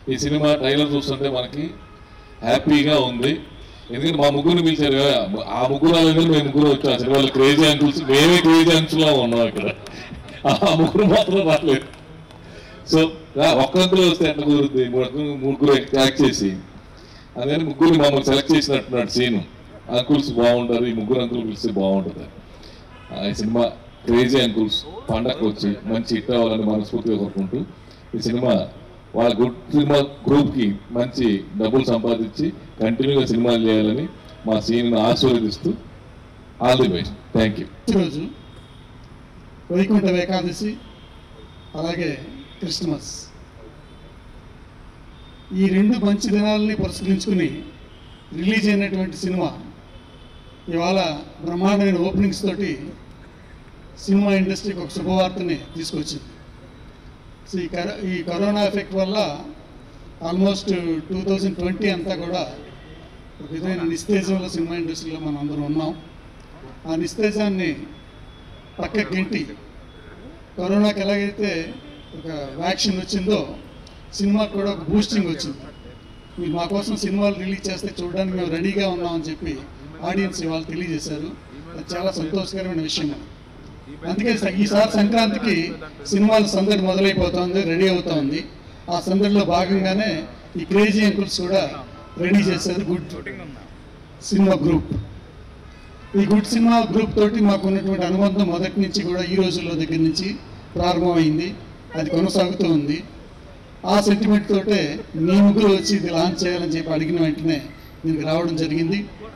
ఈ cinema trailer చూస్తుంటే మనకి హ్యాపీగా ఉంది ఎందుకంటే మా ముగ్గురు పిలిచారు కదా ఆ ముగ్గురు అనేది మేము ముగ్గురు వచ్చాం అసలు వాళ్ళు క్రేజీ అంకుల్స్ మేమే క్రేజీ అంకుల్స్ లా ఉన్నాం ఇక్కడ ఆ ముగ్గురు మాత్రం రాలేదు సో ఒక్క అంకులు వస్తే ఎట్లా కుదురుతుంది ముగ్గురు ముగ్గురు యాక్ట్ చేసి అందుకని ముగ్గురు మమ్మల్ని సెలెక్ట్ చేసినట్టున్నాడు సీను అంకుల్స్ బాగుంటారు ఈ ముగ్గురు అంకులు పిలిస్తే బాగుంటుంది ఆ, ఈ సినిమా క్రేజీ అంకుల్స్ పండగ వచ్చి మంచి హిట్ అవ్వాలని మనస్ఫూర్తిగా కోరుకుంటూ ఈ సినిమా వాళ్ళ గుడ్ సినిమా గ్రూప్ కి మంచి డబ్బులు సంపాదించి కంటిన్యూగా సినిమాలు చేయాలని మా సీన్ ఆశీర్వదిస్తూ all the best thank you రోజు వైకుంఠ ఏకాదశి అలాగే క్రిస్మస్ ఈ రెండు మంచి దినాలని పురస్కరించుకుని రిలీజ్ అయినటువంటి సినిమా ఇవాళ బ్రహ్మాండమైన ఓపెనింగ్స్ తోటి సినిమా ఇండస్ట్రీకి ఒక శుభవార్తని తీసుకొచ్చింది సో ఈ కరో ఈ కరోనా ఎఫెక్ట్ వల్ల ఆల్మోస్ట్ టూ థౌజండ్ ట్వంటీ అంతా కూడా ఒక విధమైన నిస్తేజంలో సినిమా ఇండస్ట్రీలో మనం అందరం ఉన్నాం ఆ నిస్తేజాన్ని పక్క గెంటి కరోనాకి ఎలాగైతే ఒక వ్యాక్సిన్ వచ్చిందో సినిమాకి కూడా ఒక బూస్టింగ్ వచ్చింది మీరు మా కోసం సినిమాలు రిలీజ్ చేస్తే చూడడానికి మేము రెడీగా ఉన్నామని చెప్పి ఆడియన్స్ ఇవాళ తెలియజేశారు అది చాలా సంతోషకరమైన విషయం అందుకే స- ఈసారి సంక్రాంతికి సినిమాల సందడి మొదలైపోతుంది రెడీ అవుతోంది ఆ సందడిలో భాగంగానే ఈ క్రేజీ అంకుల్స్ కూడా రెడీ చేశారు గుడ్ సినిమా గ్రూప్ ఈ గుడ్ సినిమా గ్రూప్ తోటి మాకు ఉన్నటువంటి అనుబంధం మొదటి నుంచి కూడా ఈ రోజుల్లో దగ్గర నుంచి ప్రారంభమైంది అది కొనసాగుతూ ఉంది ఆ సెంటిమెంట్ తోటే మీ ముగ్గురు వచ్చి ఇది లాంచ్ చేయాలని చెప్పి అడిగిన వెంటనే దీనికి రావడం జరిగింది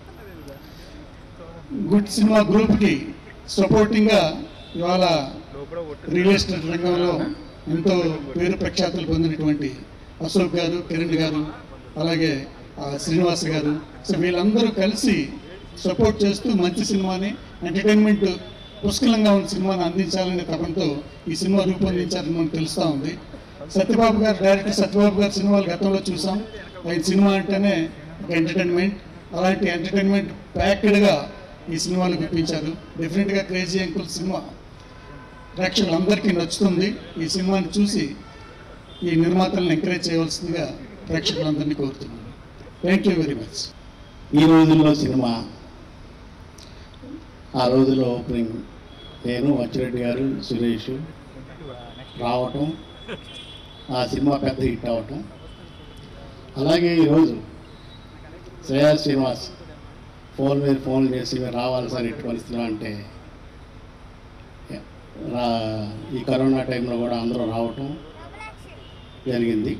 గుడ్ సినిమా గ్రూప్కి సపోర్టింగ్గా ఇవాళ రియల్ ఎస్టేట్ రంగంలో ఎంతో పేరు ప్రఖ్యాతులు పొందినటువంటి అశోక్ గారు కిరణ్ గారు అలాగే ఆ, శ్రీనివాస్ గారు సో వీళ్ళందరూ కలిసి సపోర్ట్ చేస్తూ మంచి సినిమాని ఎంటర్టైన్మెంట్ పుష్కలంగా ఉన్న సినిమాని అందించాలనే తపంతో ఈ సినిమా రూపొందించారని మనకు తెలుస్తూ ఉంది సత్యబాబు గారు డైరెక్టర్ సత్యబాబు గారి సినిమాలు గతంలో చూసాం ఆయన సినిమా అంటేనే ఒక ఎంటర్టైన్మెంట్ అలాంటి ఎంటర్టైన్మెంట్ ప్యాక్డ్గా ఈ సినిమాలు గుప్పించారు డెఫినెట్గా క్రేజీ అంకుల్ సినిమా ప్రేక్షకులందరికీ నచ్చుతుంది ఈ సినిమాని చూసి ఈ నిర్మాతలను ఎంకరేజ్ చేయవలసిందిగా ప్రేక్షకులందరినీ కోరుతున్నాను థ్యాంక్ యూ వెరీ మచ్ ఈ రోజుల్లో సినిమా ఆ రోజుల్లో ఓపెనింగ్ నేను అచ్చిరెడ్డి గారు సురేష్ రావటం ఆ సినిమా పెద్ద హిట్ అవ్వటం అలాగే ఈరోజు శ్రేయా శ్రీనివాస్ ఫోన్ మీద ఫోన్ చేసి మీరు రావాలి సార్ ఇటు పరిస్థితిలో అంటే రా ఈ కరోనా టైంలో కూడా అందరూ రావటం జరిగింది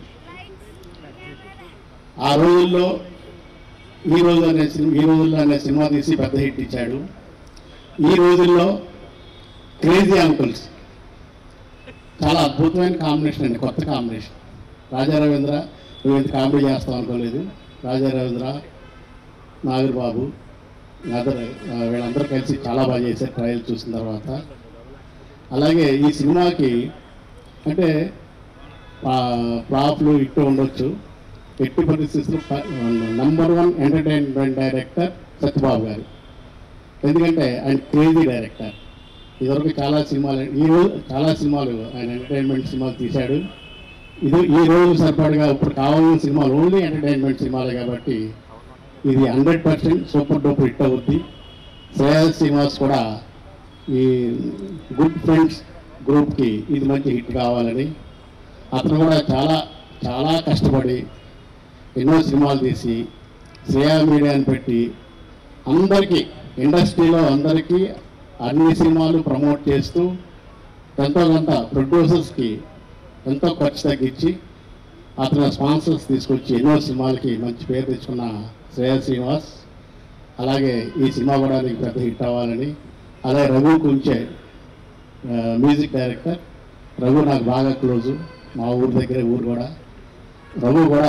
ఆ రోజుల్లో ఈ రోజు అనే సినిమా ఈ రోజుల్లో అనే సినిమా తీసి పెద్ద హిట్ ఇచ్చాడు ఈ రోజుల్లో క్రేజీ అంకుల్స్ చాలా అద్భుతమైన కాంబినేషన్ అండి కొత్త కాంబినేషన్ రాజా రవీంద్ర నువ్వు ఇంత కామెడీ చేస్తావు అనుకోలేదు రాజా రవీంద్ర నాగర్బాబు అదర్ వీళ్ళందరూ కలిసి చాలా బాగా చేశారు ట్రయల్ చూసిన తర్వాత అలాగే ఈ సినిమాకి అంటే ఫ్లాప్లు ఇట్టు ఉండొచ్చు ఎట్టి పరిస్థితుల్లో number one entertainment director Satyababu garu ఎందుకంటే ఆయన క్రేజీ డైరెక్టర్ ఇదివరకు చాలా సినిమాలు ఈ రోజు చాలా సినిమాలు ఆయన ఎంటర్టైన్మెంట్ సినిమాలు తీశాడు ఇది ఈ రోజు సరిపడగా ఇప్పుడు కావాల్సిన సినిమాలు ఓన్లీ ఎంటర్టైన్మెంట్ సినిమాలే కాబట్టి ఇది hundred percent super duper hit అవుద్ది శ్రేయా శ్రీనివాస్ కూడా ఈ గుడ్ ఫ్రెండ్స్ గ్రూప్కి ఇది మంచి హిట్ కావాలని అతను కూడా చాలా చాలా కష్టపడి ఎన్నో సినిమాలు తీసి శ్రేయా మీడియాని పెట్టి అందరికీ ఇండస్ట్రీలో అందరికీ అన్ని సినిమాలు ప్రమోట్ చేస్తూ ఎంతో కొంత ప్రొడ్యూసర్స్కి ఎంతో ఖర్చు తగ్గించి అతను స్పాన్సర్స్ తీసుకొచ్చి ఎన్నో సినిమాలకి మంచి పేరు తెచ్చుకున్న శ్రేయా శ్రీనివాస్ అలాగే ఈ సినిమా కూడా నీకు పెద్ద హిట్ అవ్వాలని అలాగే రఘు కుంచే ఆ, మ్యూజిక్ డైరెక్టర్ రఘు నాకు బాగా క్లోజు మా ఊరి దగ్గరే ఊరు కూడా రఘు కూడా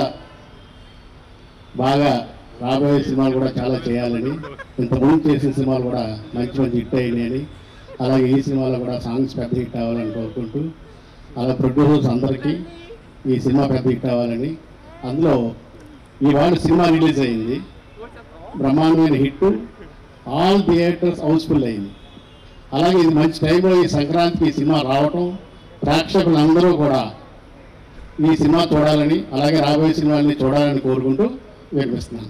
బాగా రాబోయే సినిమాలు కూడా చాలా చేయాలని ఇంతకుముందు చేసిన సినిమాలు కూడా మంచి మంచి హిట్ అయినాయని అలాగే ఈ సినిమాలో కూడా సాంగ్స్ పెద్ద హిట్ అవ్వాలని కోరుకుంటూ అలా ప్రొడ్యూసర్స్ అందరికీ ఈ సినిమా పెద్ద హిట్ అవ్వాలని అందులో ఇవాళ సినిమా రిలీజ్ అయింది బ్రహ్మాండమైన హిట్ ఆల్ థియేటర్స్ హౌస్ఫుల్ అయింది అలాగే ఇది మంచి టైంలో ఈ సంక్రాంతికి ఈ సినిమా రావటం ప్రేక్షకులందరూ కూడా ఈ సినిమా చూడాలని అలాగే రాబోయే సినిమాని చూడాలని కోరుకుంటూ వినిపిస్తున్నాను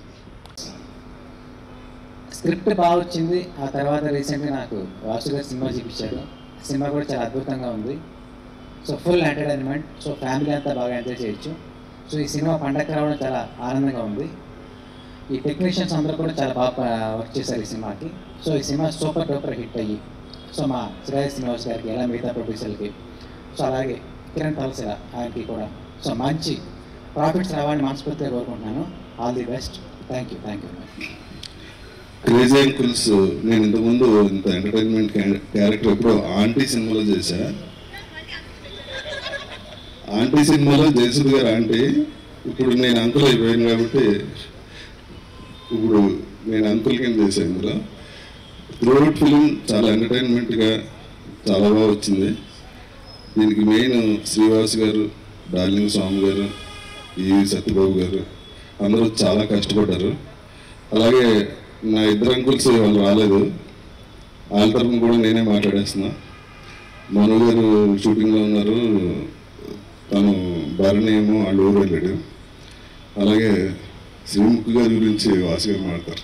స్క్రిప్ట్ బాగా వచ్చింది ఆ తర్వాత రీసెంట్గా నాకు వాసు గారు సినిమా చూపించారు సినిమా కూడా చాలా అద్భుతంగా ఉంది so full entertainment so family అంతా బాగా ఎంజాయ్ చేయొచ్చు సో ఈ సినిమా పండగ రావడం చాలా ఆనందంగా ఉంది ఈ టెక్నీషియన్స్ అందరూ కూడా చాలా బాగా వర్క్ చేశారు ఈ సినిమాకి సో ఈ సినిమా సూపర్ డూపర్ హిట్ అయ్యి సో మా శ్రేయస్ శ్రీనివాస్ గారికి ఎలా మిగతా ప్రొడ్యూసర్కి సో అలాగే కిరణ్ తలసిల ఆయనకి కూడా సో మంచి ప్రాఫిట్స్ రావాలని మనస్ఫూర్తిగా కోరుకుంటున్నాను all the best thank you thank you crazy uncles నేను ఇంతకుముందు ఇంత ఎంటర్టైన్మెంట్ క్యారెక్టర్ ఎప్పుడు ఆంటీ సినిమాలో చేశా ఆంటీ సినిమాలో జయసుద్ గారు ఆంటీ ఇప్పుడు నేను అంకుల్ అయిపోయాను కాబట్టి ఇప్పుడు నేను అంకుల్ కింద చేశాను ఇందులో త్రూఅవుట్ ఫిలిం చాలా ఎంటర్టైన్మెంట్గా చాలా బాగా వచ్చింది దీనికి మెయిన్ శ్రీవాస్ గారు డార్లింగ్ స్వామి గారు ఈ సత్యబాబు గారు అందరూ చాలా కష్టపడ్డారు అలాగే నా ఇద్దరు అంకుల్స్ వాళ్ళు రాలేదు వాళ్ళ తరఫున కూడా నేనే మాట్లాడేస్తున్నా మను గారు షూటింగ్లో ఉన్నారు తను భరణి ఏమో వాళ్ళు ఊరు వెళ్ళాడు అలాగే శ్రీముఖి గారి గురించి వాసు గారు మాట్లాడతారు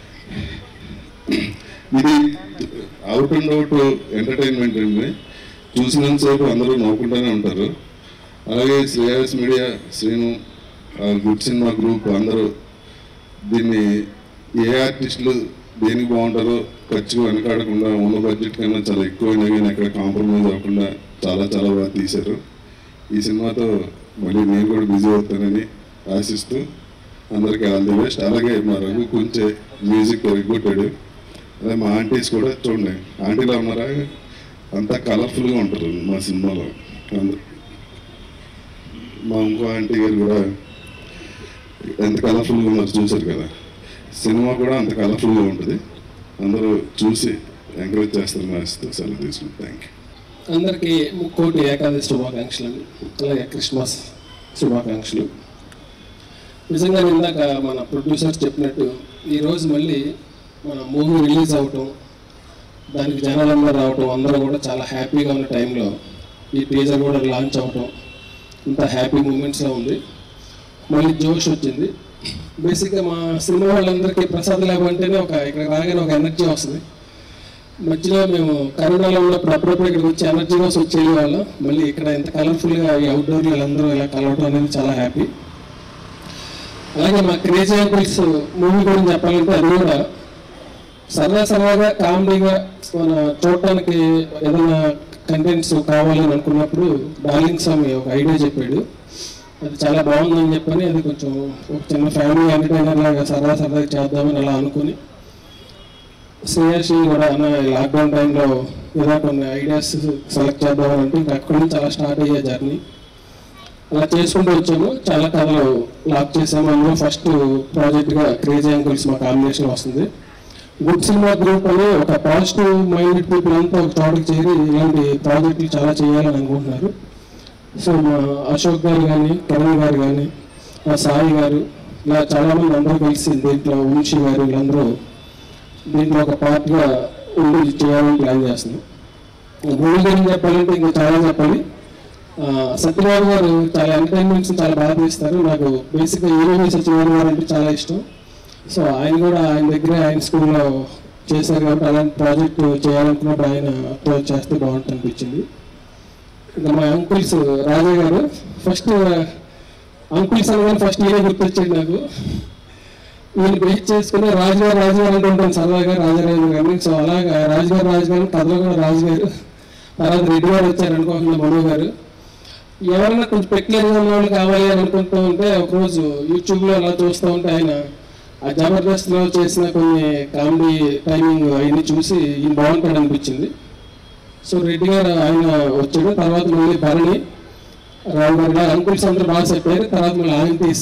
ఇది అవుట్ అండ్ అవుట్ ఎంటర్టైన్మెంట్ అండి చూసినంతసేపు అందరూ నవ్వుకుంటూనే ఉంటారు అలాగే శ్రేయస్ మీడియా శ్రీను ఆ గుడ్ సినిమా గ్రూప్ అందరూ దీన్ని ఏ ఆర్టిస్టులు దేనికి బాగుంటారో ఖర్చు వెనకాడకుండా ఉన్న బడ్జెట్ కన్నా చాలా ఎక్కువ అయినా కానీ ఎక్కడ కాంప్రమైజ్ అవ్వకుండా చాలా చాలా బాగా తీశారు ఈ సినిమాతో మళ్ళీ నేను కూడా బిజీ అవుతానని ఆశిస్తూ అందరికీ ఆల్ ది బెస్ట్ అలాగే మా రఘు కొంచెం మ్యూజిక్ కొట్టాడు అదే మా ఆంటీస్ కూడా చూడండి ఆంటీలో ఉన్నారా అంతా కలర్ఫుల్గా ఉంటారు మా సినిమాలో అందరు మా ఇంకో ఆంటీ గారు కూడా ఎంత కలర్ఫుల్గా ఉన్నారు చూశారు కదా సినిమా కూడా అంత కలర్ఫుల్గా ఉంటుంది అందరూ చూసి ఎంకరేజ్ చేస్తారని ఆశిస్తూ సెలవు తీసుకుంటాం థ్యాంక్ యూ అందరికీ ముక్కోటి ఏకాదశి శుభాకాంక్షలు అలాగే క్రిస్మస్ శుభాకాంక్షలు నిజంగా ఇందాక మన ప్రొడ్యూసర్ చెప్పినట్టు ఈరోజు మళ్ళీ మన మూవీ రిలీజ్ అవటం దానికి జనాలందరూ రావటం అందరూ కూడా చాలా హ్యాపీగా ఉన్న టైంలో ఈ టీజర్ కూడా లాంచ్ అవటం ఇంత హ్యాపీ మూమెంట్స్లో ఉంది మళ్ళీ జోష్ వచ్చింది బేసిక్గా మా సినిమా వాళ్ళందరికీ ప్రసాద్ ల్యాబ్ అంటేనే ఒక ఇక్కడ రాగానే ఒక ఎనర్జీ వస్తుంది మధ్యలో మేము కరోనాలో ఉన్నప్పుడు అప్పుడప్పుడు ఇక్కడికి వచ్చి ఎనర్జీ కోసం వచ్చి వాళ్ళం మళ్ళీ ఇక్కడ ఇంత కలర్ఫుల్గా ఈ అవుట్డోర్ వీళ్ళందరూ ఇలా కలవటం అనేది చాలా హ్యాపీ అలాగే మా క్రేజీ అంకుల్స్ మూవీ గురించి చెప్పాలంటే అది కూడా సరదా సరదాగా కామెడీగా మన చూడటానికి ఏదైనా కంటెంట్స్ కావాలని అనుకున్నప్పుడు డార్లింగ్ స్వామి ఒక ఐడియా చెప్పాడు అది చాలా బాగుందని చెప్పని అది కొంచెం ఒక చిన్న ఫ్యామిలీ ఎంటర్టైనర్ లాగా సరదా సరదాగా చేద్దామని అలా అనుకుని శ్రేయసి కూడా అన్న లాక్డౌన్ టైంలో ఏదో కొన్ని ఐడియాస్ సెలెక్ట్ చేద్దామని అంటే ఇంకా అక్కడి నుంచి అలా స్టార్ట్ అయ్యే జర్నీ అలా చేసుకుంటూ వచ్చాము చాలా కథలు లాక్ చేసాము అందులో ఫస్ట్ ప్రాజెక్ట్గా క్రేజీ అంకుల్స్ మా కాంబినేషన్ వస్తుంది గుడ్ సినిమా గ్రూప్ అని ఒక పాజిటివ్ మైండెడ్ పీపుల్ అంతా ఒక చోటకి చేరి ఇలాంటి ప్రాజెక్టులు చాలా చేయాలని అనుకుంటున్నారు సో మా అశోక్ గారు కానీ కిరణ్ గారు కానీ మా సాయి గారు ఇలా చాలామంది అందరూ కలిసి దీంట్లో వంశీ గారు వీళ్ళందరూ దీంట్లో ఒక పార్ట్గా ఉండి చేయాలని ప్లాన్ చేస్తున్నాం మూవీ గురించి చెప్పాలంటే ఇంకా చాలా చెప్పాలి ఆ, సత్యబాబు గారు చాలా ఎంటర్టైన్మెంట్స్ చాలా బాగా తీస్తారు నాకు బేసిక్గా ఈరోజు సత్యబాబు గారు అంటే చాలా ఇష్టం సో ఆయన కూడా ఆయన దగ్గర ఆయన స్కూల్లో చేశారు కాబట్టి అలాంటి ప్రాజెక్ట్ చేయాలనుకున్నప్పుడు ఆయనతో చేస్తే బాగుంటుంది అనిపించింది ఇంకా మా అంకుల్స్ రాజా గారు ఫస్ట్ అంకుల్స్ అనగానే ఫస్ట్ ఈయన గుర్తొచ్చాడు నాకు ఈయన బేస్ చేసుకుని రాజుగారు రాజుగారు అంటుంటాను సరదాగా రాజారాజు గారిని సో అలాగా రాజుగారు రాజుగారు కథలో కూడా రాజుగారు తర్వాత రెడ్డి గారు వచ్చారు అనుకోకుండా మనో గారు ఎవరైనా కొంచెం పెక్యులర్గా ఉన్న వాళ్ళు కావాలి అని అనుకుంటూ ఉంటే ఒకరోజు యూట్యూబ్లో అలా చూస్తూ ఉంటే ఆయన ఆ జబర్దస్త్లో చేసిన కొన్ని కామెడీ టైమింగ్ అవన్నీ చూసి ఈయన బాగుంటాడు అనిపించింది సో రెడ్డి గారు ఆయన వచ్చాడు తర్వాత మళ్ళీ భరణి రావు గారు ఇలా అంకుల్స్ అందరూ బాగా చెప్పారు తర్వాత మళ్ళీ ఆంటీస్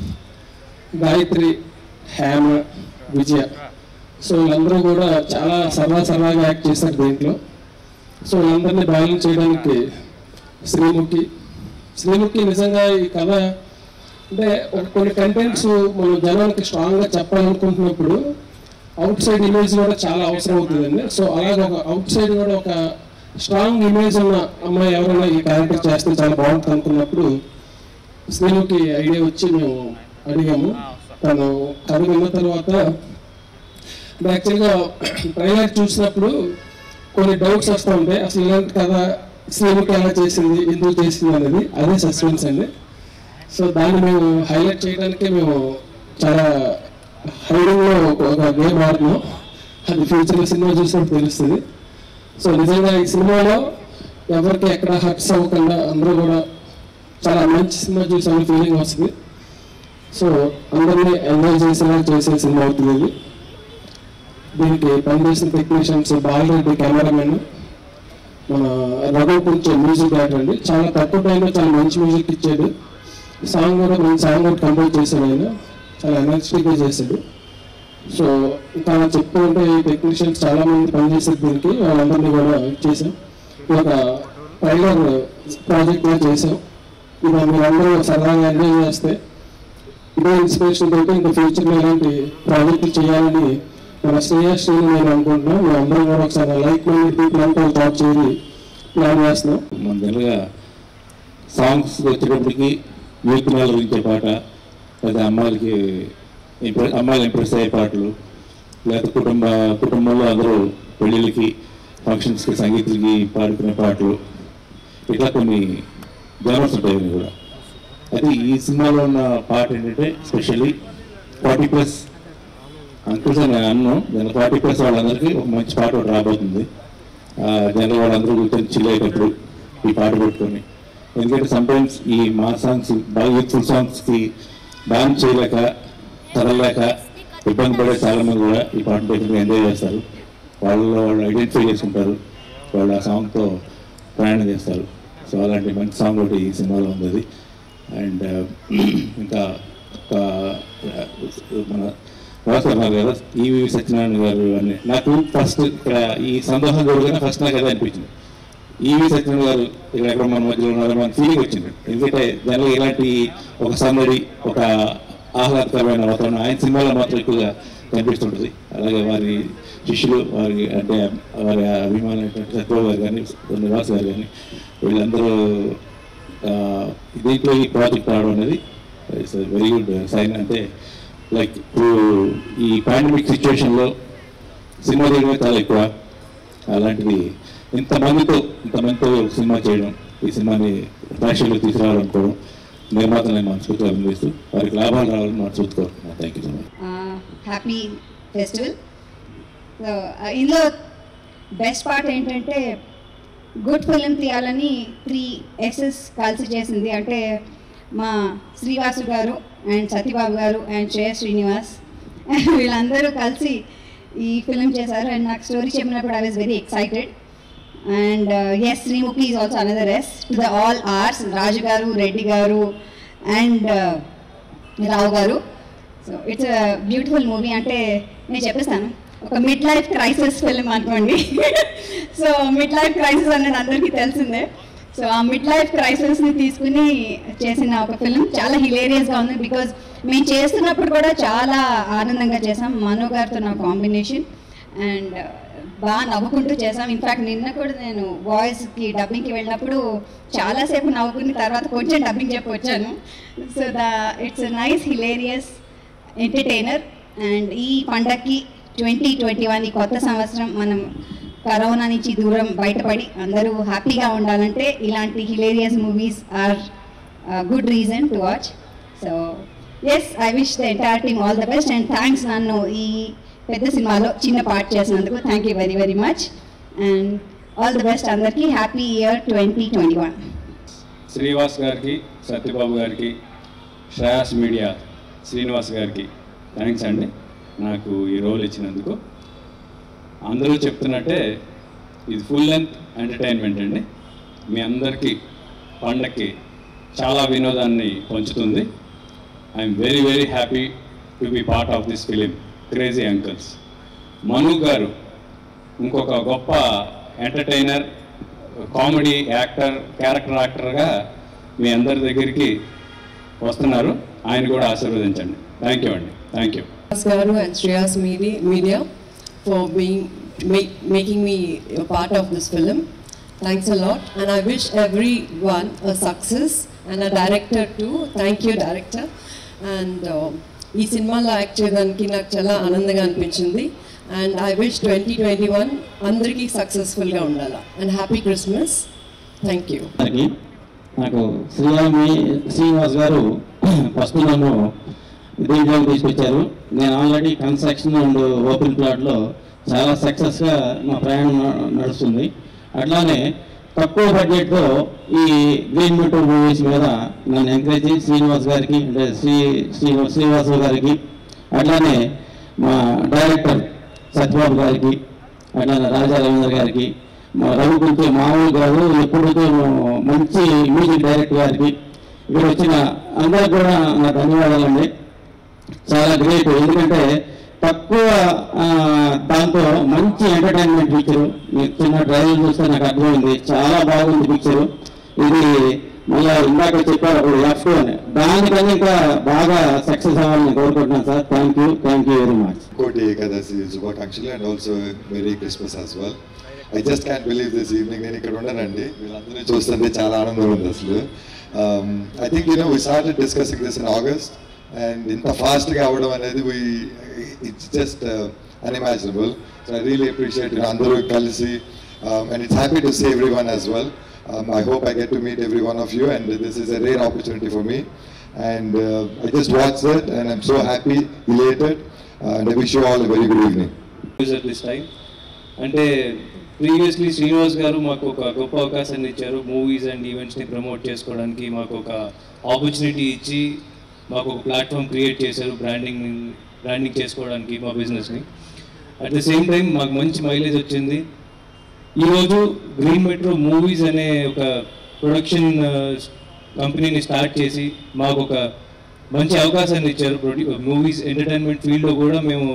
గాయత్రి హేమ విజయ సో వీళ్ళందరూ కూడా చాలా సరదా సరదాగా యాక్ట్ చేశారు దీంట్లో సో వీళ్ళందరినీ బ్యాలెన్స్ చేయడానికి శ్రీముఖి శ్రీముఖి నిజంగా ఈ కథ అంటే ఒక కొన్ని కంటెంట్స్ మనం జనానికి స్ట్రాంగ్గా చెప్పాలనుకుంటున్నప్పుడు అవుట్ సైడ్ ఇమేజ్ కూడా చాలా అవసరం అవుతుందండి సో అలాగే ఒక అవుట్ సైడ్ కూడా ఒక స్ట్రాంగ్ ఇమేజ్ ఉన్న అమ్మాయి ఎవరైనా ఈ క్యారెక్టర్ చేస్తే చాలా బాగుంటుంది అనుకున్నప్పుడు శ్రీనుకి ఐడియా వచ్చి మేము అడిగాము తను కథ విన్న తర్వాత యాక్చువల్గా ట్రైలర్ చూసినప్పుడు కొన్ని డౌట్స్ వస్తూ ఉంటాయి అసలు ఇలాంటి కథ శ్రీముఖి ఎలా చేసింది ఎందుకు చేసింది అనేది అదే సస్పెన్స్ అండి సో దాన్ని మేము హైలైట్ చేయడానికి మేము చాలా హైడింగ్లో ఒక గేమ్ ఆడుతున్నాం అది ఫ్యూచర్లో సినిమా చూసినప్పుడు తెలుస్తుంది సో నిజంగా ఈ సినిమాలో ఎవరికి ఎక్కడ హర్ట్స్ అవ్వకుండా అందరూ కూడా చాలా మంచి సినిమా చూసిన ఫీలింగ్ వస్తుంది సో అందరినీ ఎంజాయ్ చేసేలా చేసే సినిమా అవుతుంది ఇది దీనికి పనిచేసిన టెక్నీషియన్స్ బాలరెడ్డి కెమెరామెన్ మన రఘు కొంచెం మ్యూజిక్ డైరెక్టర్ అండి చాలా తక్కువ టైంలో చాలా మంచి మ్యూజిక్ ఇచ్చాడు సాంగ్ కూడా మంచి సాంగ్ కూడా కంపోజ్ చేశాడు ఆయన చాలా ఎనర్జెటిక్గా చేశాడు సో ఇంకా చెప్పుకుంటే ఈ టెక్నీషియన్స్ చాలా మంది పనిచేసారు దీనికి వాళ్ళందరినీ కూడా చేసాం ఇది ఒక ట్రైలర్ ప్రాజెక్ట్ గా చేసాం ఇది మీరందరూ సరదాగా ఎంజాయ్ చేస్తే ఇదే ఇన్స్పిరేషన్ తోటి ఇంకా ఫ్యూచర్లో ఇలాంటి ప్రాజెక్టులు చేయాలని మన శ్రేయస్ శ్రీని నేను అనుకుంటున్నాం మేము అందరం కూడా ఒకసారి లైక్ మైండ్ పీపుల్ అంతా థాట్ చేసి ప్లాన్ చేస్తున్నాం మన తెలుగుగా సాంగ్స్ వచ్చేటప్పటికి యూత్ గురించే పాట లేదా అమ్మాయిలకి ఇంప్రెస్ అమ్మాయిలు ఇంప్రెస్ అయ్యే పాటలు లేదా కుటుంబ కుటుంబంలో అందరూ పెళ్ళిళ్ళకి ఫంక్షన్స్కి సంగీతులకి పాడుకునే పాటలు ఇట్లా కొన్ని జనర్స్ ఉంటాయి ఇవన్నీ కూడా అయితే ఈ సినిమాలో ఉన్న పాట ఏంటంటే స్పెషల్లీ ఫార్టీ ప్లస్ అంకుల్స్ అని అన్ను దాని ఫార్టీ ప్లస్ వాళ్ళందరికీ ఒక మంచి పాట ఒకటి రాబోతుంది ఆ, జనరల్ వాళ్ళందరూ కూర్చొని చిల్ అయ్యేటప్పుడు ఈ పాట పెట్టుకొని ఎందుకంటే సమ్టైమ్స్ ఈ మా సాంగ్స్ బాగా యూత్ఫుల్ సాంగ్స్కి డాన్స్ చేయలేక చదవలేక ఇబ్బంది పడే చాలా మంది కూడా ఈ పాట పెట్టుకుని ఎంజాయ్ చేస్తారు వాళ్ళు వాళ్ళు ఐడెంటిఫై చేసుకుంటారు వాళ్ళు ఆ సాంగ్తో ప్రయాణం చేస్తారు సో అలాంటి మంచి సాంగ్ ఒకటి ఈ సినిమాలో ఉంది అది అండ్ ఇంకా ఒక, మన రాస్తారు గారు ఈవి సత్యనారాయణ గారు అని నాకు ఫస్ట్ ఇక్కడ ఈ సందోహం జరుగుతున్న ఫస్ట్ నాకు అదే అనిపించింది ఈవి సత్యనారాయణ గారు ఇక్కడ ఎక్కడ మన మధ్యలో ఉన్నారు మన ఫీలింగ్ వచ్చింది ఎందుకంటే జనరల్ ఇలాంటి ఒక సందడి ఒక ఆహ్లాదకరమైన వాతావరణం ఆయన సినిమాలో మాత్రం ఎక్కువగా కనిపిస్తుంటుంది అలాగే వారి శిష్యులు వారి అంటే వారి అభిమానులైనటువంటి సత్యబాబు గారు కానీ నివాస్ గారు కానీ వీళ్ళందరూ ఆ, దీంట్లో ఈ ప్రాజెక్ట్ రావడం అనేది ఇట్స్ వెరీ గుడ్ సైన్ అంటే లైక్ ఇప్పుడు ఈ పాండమిక్ సిచ్యువేషన్లో సినిమా చేయడమే చాలా ఎక్కువ అలాంటిది ఇంతమందితో ఇంతమందితో ఒక సినిమా చేయడం ఈ సినిమాని ప్రేక్షకులకు తీసుకురావాలనుకోవడం నిర్మాతలు మనస్ఫూర్తిగా అభినందిస్తూ వారికి లాభాలు రావాలని మనస్ఫూర్తి కోరుతున్నాను thank you so much happy festival so ఇందులో బెస్ట్ పార్ట్ ఏంటంటే గుడ్ ఫిలిం తీయాలని త్రీ ఎక్సెస్ కలిసి చేసింది అంటే మా శ్రీవాసు గారు అండ్ సతీబాబు గారు అండ్ శ్రేయ శ్రీనివాస్ వీళ్ళందరూ కలిసి ఈ ఫిలిం చేశారు అండ్ నాకు స్టోరీ చెప్పినప్పుడు I was very excited and yes Srimukhi is also another yes to the all arts Raju garu Reddy గారు అండ్ రావు గారు సో ఇట్స్ బ్యూటిఫుల్ మూవీ అంటే నేను చెప్పేస్తాను ఒక మిడ్ లైఫ్ క్రైసిస్ ఫిల్మ్ అనుకోండి సో మిడ్ లైఫ్ క్రైసిస్ అనేది అందరికీ తెలిసిందే సో ఆ మిడ్ లైఫ్ క్రైసిస్ని తీసుకుని చేసిన ఒక ఫిల్మ్ చాలా హిలేరియస్గా ఉంది బికాజ్ మేము చేస్తున్నప్పుడు కూడా చాలా ఆనందంగా చేసాం మను గారితో నా కాంబినేషన్ అండ్ బాగా నవ్వుకుంటూ చేసాం ఇన్ఫాక్ట్ నిన్న కూడా నేను వాయిస్కి డబ్బింగ్కి వెళ్ళినప్పుడు చాలాసేపు నవ్వుకుని తర్వాత కొంచెం డబ్బింగ్ చెప్పి వచ్చాను so the it's nice hilarious entertainer and ఈ పండక్కి ట్వంటీ ట్వంటీ వన్ ఈ కొత్త సంవత్సరం మనం కరోనా నుంచి దూరం బయటపడి అందరూ హ్యాపీగా ఉండాలంటే ఇలాంటి hilarious movies are good reason to watch so yes I wish the entire team all the best and thanks నన్ను ఈ పెద్ద సినిమాలో చిన్న పార్ట్ చేసినందుకు thank you very very much and all the best అందరికీ happy year twenty twenty one Srivas గారికి సత్యబాబు గారికి Shreyas media Srinivas గారికి థ్యాంక్స్ అండి నాకు ఈ రోల్ ఇచ్చినందుకు అందరూ చెప్తున్నట్టే ఇది ఫుల్ లెంత్ ఎంటర్టైన్మెంట్ అండి మీ అందరికీ పండక్కి చాలా వినోదాన్ని పంచుతుంది I'm very very happy to be part of this film crazy uncles Manu garu ఇంకొక గొప్ప ఎంటర్టైనర్ కామెడీ యాక్టర్ క్యారెక్టర్ యాక్టర్గా మీ అందరి దగ్గరికి వస్తున్నారు ఆయన కూడా ఆశీర్వదించండి థ్యాంక్ యూ అండి thank you Garu and Shreyas Media, Media for being make, making me a part of this film. Thanks a lot, and I wish everyone a success and ఆ director to thank you director and ఈ సినిమాలో act చేయడానికి నాకు చాలా ఆనందంగా అనిపించింది and I wish twenty twenty one అందరికీ సక్సెస్ఫుల్గా ఉండాలి and happy Christmas thank you గారికి నాకు శ్రీరామి శ్రీనివాస్ గారు ఫస్ట్ నన్ను దీంట్లోకి తీసుకొచ్చారు నేను ఆల్రెడీ కన్స్ట్రక్షన్ అండ్ ఓపెన్ ప్లాట్లో చాలా సక్సెస్గా నా ప్రయాణం న- నడుస్తుంది అట్లానే తక్కువ బడ్జెట్తో ఈ గ్రీన్ మెట్రో మూవీస్ మీద నన్ను ఎంకరేజ్ చేసి శ్రీనివాస్ గారికి అంటే శ్రీ శ్రీనివాస్ శ్రీనివాసు గారికి అట్లానే మా డైరెక్టర్ సత్యబాబు గారికి అట్లానే రాజా రవీంద్ర గారికి మా రవి కొంచెం మామూలు గారు ఎప్పుడైతే మంచి మ్యూజిక్ డైరెక్టర్ గారికి ఇక్కడ వచ్చిన అందరికి కూడా నా ధన్యవాదాలండి చాలా గ్రేట్ ఎందుకంటే తక్కువ ఆ, దాంతో మంచి ఎంటర్టైన్మెంట్ పిక్చర్ మీకు చిన్న ట్రైలర్ చూస్తే నాకు అర్థమైంది చాలా బాగుంది పిక్చర్ ఇది మళ్ళీ ఇందాక చెప్పారు అప్పుడు ఎఫ్ అని దానికన్నా ఇంకా బాగా సక్సెస్ అవ్వాలని కోరుకుంటున్నాను sir thank you thank you very much Koti Ekadashi శుభాకాంక్షలు and also merry Christmas as well I just can believe this evening నేను ఇక్కడ ఉన్నానండి వీళ్ళందరూ చూస్తుంటే చాలా ఆనందం ఉంది అసలు I think you know we started discussing this in August and ఇంత ఫాస్ట్గా అవ్వడం అనేది we it's just unimaginable so I really appreciate అందరూ కలిసి and it's happy to see everyone as well Um, I hope I get to meet every one of you, and this is a rare opportunity for me. And uh, I just watched it, and I'm so happy, elated, uh, and I wish you all a very good evening. At this time అంటే previously Srinivas garu మాకు ఒక గొప్ప అవకాశాన్ని ఇచ్చారు movies and ఈవెంట్స్ని promote చేసుకోవడానికి మాకు ఒక opportunity ఇచ్చి మాకు ఒక ప్లాట్ఫామ్ క్రియేట్ చేశారు బ్రాండింగ్ బ్రాండింగ్ చేసుకోవడానికి మా బిజినెస్ని అట్ ద సేమ్ టైం మాకు మంచి మైలేజ్ వచ్చింది ఈరోజు గ్రీన్ మెట్రో మూవీస్ అనే ఒక ప్రొడక్షన్ కంపెనీని స్టార్ట్ చేసి మాకు ఒక మంచి అవకాశాన్ని ఇచ్చారు ప్రొడ్యూ మూవీస్ ఎంటర్టైన్మెంట్ ఫీల్డ్లో కూడా మేము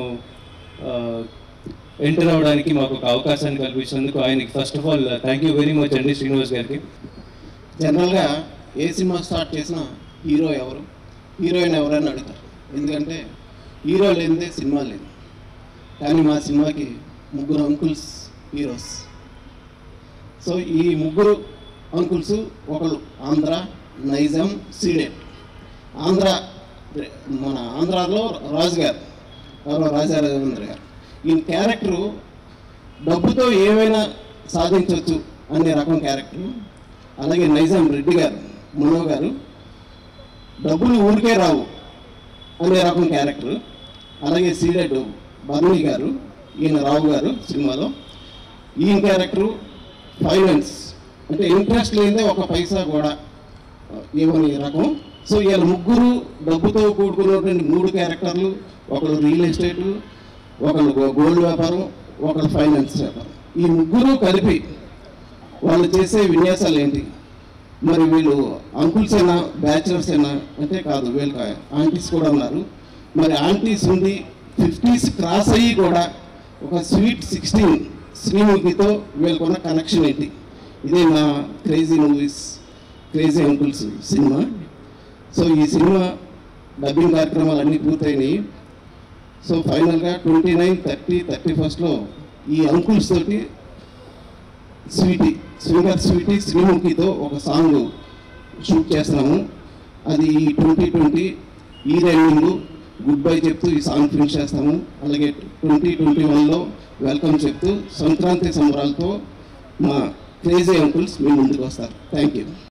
ఎంటర్ అవ్వడానికి మాకు ఒక అవకాశాన్ని కల్పించినందుకు ఆయనకి first of all thank you very much అండి శ్రీనివాస్ గారికి జనరల్గా ఏ సినిమా స్టార్ట్ చేసినా హీరో ఎవరు హీరోయిన్ ఎవరని అడుగుతారు ఎందుకంటే హీరో లేనిదే సినిమా లేదు కానీ మా సినిమాకి ముగ్గురు అంకుల్స్ హీరోస్ సో ఈ ముగ్గురు అంకుల్స్ ఒకళ్ళు ఆంధ్ర నైజాం సీడెడ్ ఆంధ్ర మన ఆంధ్రాలో రాజు గారు ఎవరో రాజా రవీంద్ర గారు ఈ క్యారెక్టరు డబ్బుతో ఏమైనా సాధించవచ్చు అనే రకం క్యారెక్టర్ అలాగే నైజాం రెడ్డి గారు మనో గారు డబ్బులు ఊరికే రావు అనే రకం క్యారెక్టర్ అలాగే సీడెడ్ బర్నీ గారు ఈయన రావు గారు సినిమాలో ఈయన క్యారెక్టరు ఫైనాన్స్ అంటే ఇంట్రెస్ట్ లేదే ఒక పైసా కూడా ఇవ్వని రకం సో వీళ్ళ ముగ్గురు డబ్బుతో కూడుకున్నటువంటి మూడు క్యారెక్టర్లు ఒకళ్ళు రియల్ ఎస్టేటు ఒకళ్ళు గో- గోల్డ్ వ్యాపారం ఒకళ్ళు ఫైనాన్స్ వ్యాపారం ఈ ముగ్గురు కలిపి వాళ్ళు చేసే విన్యాసాలు ఏంటి మరి వీళ్ళు అంకుల్స్ అయినా బ్యాచిలర్స్ అయినా అంటే కాదు వీళ్ళకి ఆంటీస్ కూడా ఉన్నారు మరి ఆంటీస్ ఉంది ఫిఫ్టీస్ క్రాస్ అయ్యి కూడా ఒక స్వీట్ సిక్స్టీన్ శ్రీముఖితో వీళ్ళకున్న కనెక్షన్ ఏంటి ఇదే మా క్రేజీ మూవీస్ క్రేజీ అంకుల్స్ సినిమా సో ఈ సినిమా డబ్బింగ్ కార్యక్రమాలు అన్నీ పూర్తయినాయి సో ఫైనల్గా ట్వంటీ నైన్ థర్టీ థర్టీ ఫస్ట్లో ఈ అంకుల్స్ తోటి స్వీటీ స్వింగర్ స్వీటీ శ్రీముఖితో ఒక సాంగ్ షూట్ చేస్తున్నాము అది ట్వంటీ ట్వంటీ ఈ ఎండింగ్ గుడ్ బై చెప్తూ ఈ సాంగ్ ఫినిష్ చేస్తాము అలాగే ట్వంటీ ట్వంటీ వన్లో వెల్కమ్ చెప్తూ సంక్రాంతి సంబరాలతో మా క్రేజీ అంకుల్స్ మీ ముందుకు వస్తారు థ్యాంక్ యూ